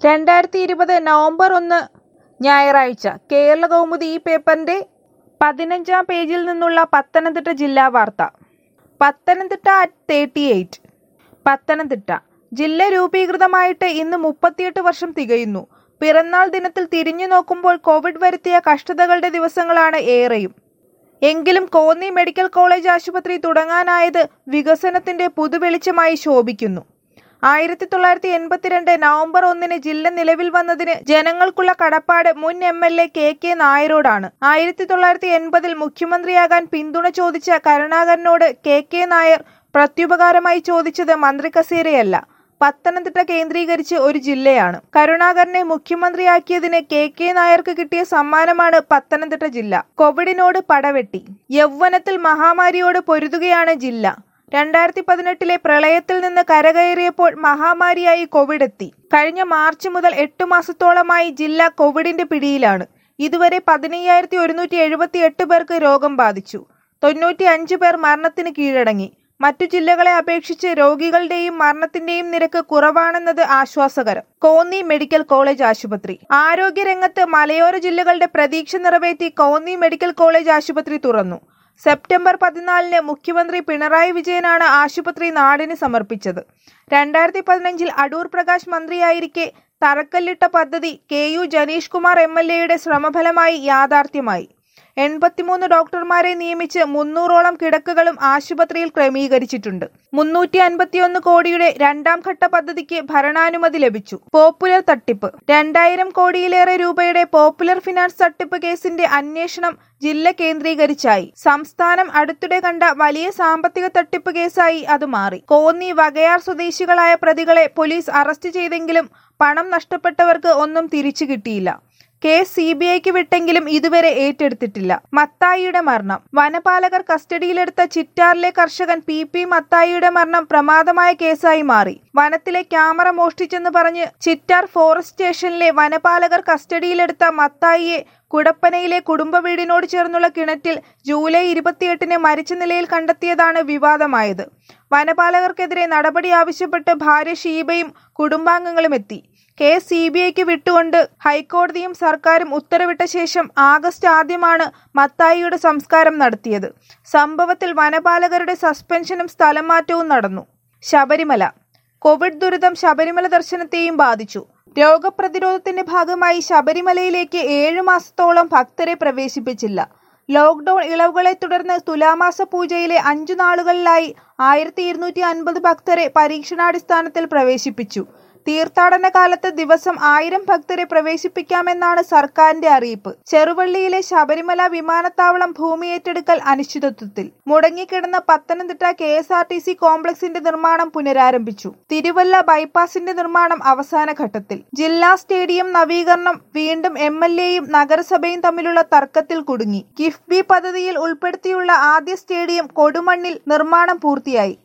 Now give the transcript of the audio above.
രണ്ടായിരത്തി ഇരുപത് നവംബർ ഒന്ന് ഞായറാഴ്ച കേരള കൗമുദി ഈ പേപ്പറിന്റെ പതിനഞ്ചാം പേജിൽ നിന്നുള്ള പത്തനംതിട്ട ജില്ലാ വാർത്ത Pathanamthitta at thirty eight Pathanamthitta ജില്ല രൂപീകൃതമായിട്ട് ഇന്ന് മുപ്പത്തിയെട്ട് വർഷം തികയുന്നു പിറന്നാൾ ദിനത്തിൽ തിരിഞ്ഞു നോക്കുമ്പോൾ കോവിഡ് വരുത്തിയ കഷ്ടതകളുടെ ദിവസങ്ങളാണ് ഏറെയും എങ്കിലും കോന്നി മെഡിക്കൽ കോളേജ് ആശുപത്രി തുടങ്ങാനായത് വികസനത്തിന്റെ പുതുവെളിച്ചമായി ശോഭിക്കുന്നു ആയിരത്തി തൊള്ളായിരത്തി എൺപത്തിരണ്ട് നവംബർ ഒന്നിന് ജില്ല നിലവിൽ വന്നതിന് ജനങ്ങൾക്കുള്ള കടപ്പാട് മുൻ M L A K K നായരോടാണ് ആയിരത്തി തൊള്ളായിരത്തി എൺപതിൽ മുഖ്യമന്ത്രിയാകാൻ പിന്തുണ ചോദിച്ച കരുണാകരനോട് കെ കെ നായർ പ്രത്യുപകാരമായി ചോദിച്ചത് മന്ത്രി കസേരയല്ല പത്തനംതിട്ട കേന്ദ്രീകരിച്ച് ഒരു ജില്ലയാണ് കരുണാകരനെ മുഖ്യമന്ത്രിയാക്കിയതിന് കെ കെ നായർക്ക് കിട്ടിയ സമ്മാനമാണ് പത്തനംതിട്ട ജില്ല കോവിഡിനോട് പടവെട്ടി യൗവനത്തിൽ മഹാമാരിയോട് പൊരുതുകയാണ് ജില്ല രണ്ടായിരത്തി പതിനെട്ടിലെ പ്രളയത്തിൽ നിന്ന് കരകയറിയപ്പോൾ മഹാമാരിയായി കോവിഡ് എത്തി കഴിഞ്ഞ മാർച്ച് മുതൽ എട്ടു മാസത്തോളമായി ജില്ല കോവിഡിന്റെ പിടിയിലാണ് ഇതുവരെ പതിനയ്യായിരത്തി ഒരുന്നൂറ്റി എഴുപത്തി എട്ട് പേർക്ക് രോഗം ബാധിച്ചു തൊണ്ണൂറ്റി അഞ്ച് പേർ മരണത്തിന് കീഴടങ്ങി മറ്റു ജില്ലകളെ അപേക്ഷിച്ച് രോഗികളുടെയും മരണത്തിന്റെയും നിരക്ക് കുറവാണെന്നത് ആശ്വാസകരം കോന്നി മെഡിക്കൽ കോളേജ് ആശുപത്രി ആരോഗ്യരംഗത്ത് മലയോര ജില്ലകളുടെ പ്രതീക്ഷ നിറവേറ്റി കോന്നി മെഡിക്കൽ കോളേജ് ആശുപത്രി തുറന്നു സെപ്റ്റംബർ പതിനാലിന് മുഖ്യമന്ത്രി പിണറായി വിജയനാണ് ആശുപത്രി നാടിന് സമർപ്പിച്ചത് രണ്ടായിരത്തി പതിനഞ്ചിൽ അടൂർ പ്രകാശ് മന്ത്രിയായിരിക്കെ തറക്കല്ലിട്ട പദ്ധതി K U Janeesh Kumar M L എയുടെ ശ്രമഫലമായി യാഥാർത്ഥ്യമായി എൺപത്തിമൂന്ന് ഡോക്ടർമാരെ നിയമിച്ച് മുന്നൂറോളം കിടക്കുകളും ആശുപത്രിയിൽ ക്രമീകരിച്ചിട്ടുണ്ട് മുന്നൂറ്റി അൻപത്തിയൊന്ന് കോടിയുടെ രണ്ടാം ഘട്ട പദ്ധതിക്ക് ഭരണാനുമതി ലഭിച്ചു പോപ്പുലർ തട്ടിപ്പ് രണ്ടായിരം കോടിയിലേറെ രൂപയുടെ പോപ്പുലർ ഫിനാൻസ് തട്ടിപ്പ് കേസിന്റെ അന്വേഷണം ജില്ല കേന്ദ്രീകരിച്ചായി സംസ്ഥാനം അടുത്തിടെ കണ്ട വലിയ സാമ്പത്തിക തട്ടിപ്പ് കേസായി അത് മാറി കോന്നി വകയാർ സ്വദേശികളായ പ്രതികളെ പോലീസ് അറസ്റ്റ് ചെയ്തെങ്കിലും പണം നഷ്ടപ്പെട്ടവർക്ക് ഒന്നും തിരിച്ചു കിട്ടിയില്ല കേസ് സി ബി ഐക്ക് വിട്ടെങ്കിലും ഇതുവരെ ഏറ്റെടുത്തിട്ടില്ല മത്തായിയുടെ മരണം വനപാലകർ കസ്റ്റഡിയിലെടുത്ത ചിറ്റാറിലെ കർഷകൻ പി പി മത്തായിയുടെ മരണം പ്രമാദമായ കേസായി മാറി വനത്തിലെ ക്യാമറ മോഷ്ടിച്ചെന്ന് പറഞ്ഞ് ചിറ്റാർ ഫോറസ്റ്റ് സ്റ്റേഷനിലെ വനപാലകർ കസ്റ്റഡിയിലെടുത്ത മത്തായിയെ കുടപ്പനയിലെ കുടുംബ വീടിനോട് ചേർന്നുള്ള കിണറ്റിൽ ജൂലൈ ഇരുപത്തിയെട്ടിന് മരിച്ച നിലയിൽ കണ്ടെത്തിയതാണ് വിവാദമായത് വനപാലകർക്കെതിരെ നടപടി ആവശ്യപ്പെട്ട് ഭാര്യ ഷീബയും കുടുംബാംഗങ്ങളും എത്തി കേസ് സി ബി ഐക്ക് വിട്ടുകൊണ്ട് ഹൈക്കോടതിയും സർക്കാരും ഉത്തരവിട്ട ശേഷം ആഗസ്റ്റ് ആദ്യമാണ് മത്തായിയുടെ സംസ്കാരം നടത്തിയത് സംഭവത്തിൽ വനപാലകരുടെ സസ്പെൻഷനും സ്ഥലം മാറ്റവും നടന്നു ശബരിമല കോവിഡ് ദുരിതം ശബരിമല ദർശനത്തെയും ബാധിച്ചു രോഗപ്രതിരോധത്തിന്റെ ഭാഗമായി ശബരിമലയിലേക്ക് ഏഴു മാസത്തോളം ഭക്തരെ പ്രവേശിപ്പിച്ചില്ല ലോക്ഡൌൺ ഇളവുകളെ തുടർന്ന് തുലാമാസ പൂജയിലെ അഞ്ചു നാളുകളിലായി ആയിരത്തി ഇരുന്നൂറ്റി അൻപത് ഭക്തരെ പരീക്ഷണാടിസ്ഥാനത്തിൽ പ്രവേശിപ്പിച്ചു തീർത്ഥാടന കാലത്ത് ദിവസം ആയിരം ഭക്തരെ പ്രവേശിപ്പിക്കാമെന്നാണ് സർക്കാരിന്റെ അറിയിപ്പ് ചെറുവള്ളിയിലെ ശബരിമല വിമാനത്താവളം ഭൂമി ഏറ്റെടുക്കൽ അനിശ്ചിതത്വത്തിൽ മുടങ്ങിക്കിടന്ന Pathanamthitta K S R T C കോംപ്ലക്സിന്റെ നിർമ്മാണം പുനരാരംഭിച്ചു തിരുവല്ല ബൈപ്പാസിന്റെ നിർമ്മാണം അവസാന ഘട്ടത്തിൽ ജില്ലാ സ്റ്റേഡിയം നവീകരണം വീണ്ടും എം എൽ എയും നഗരസഭയും തമ്മിലുള്ള തർക്കത്തിൽ കുടുങ്ങി കിഫ്ബി പദ്ധതിയിൽ ഉൾപ്പെടുത്തിയുള്ള ആദ്യ സ്റ്റേഡിയം കൊടുമണ്ണിൽ നിർമ്മാണം പൂർത്തിയായി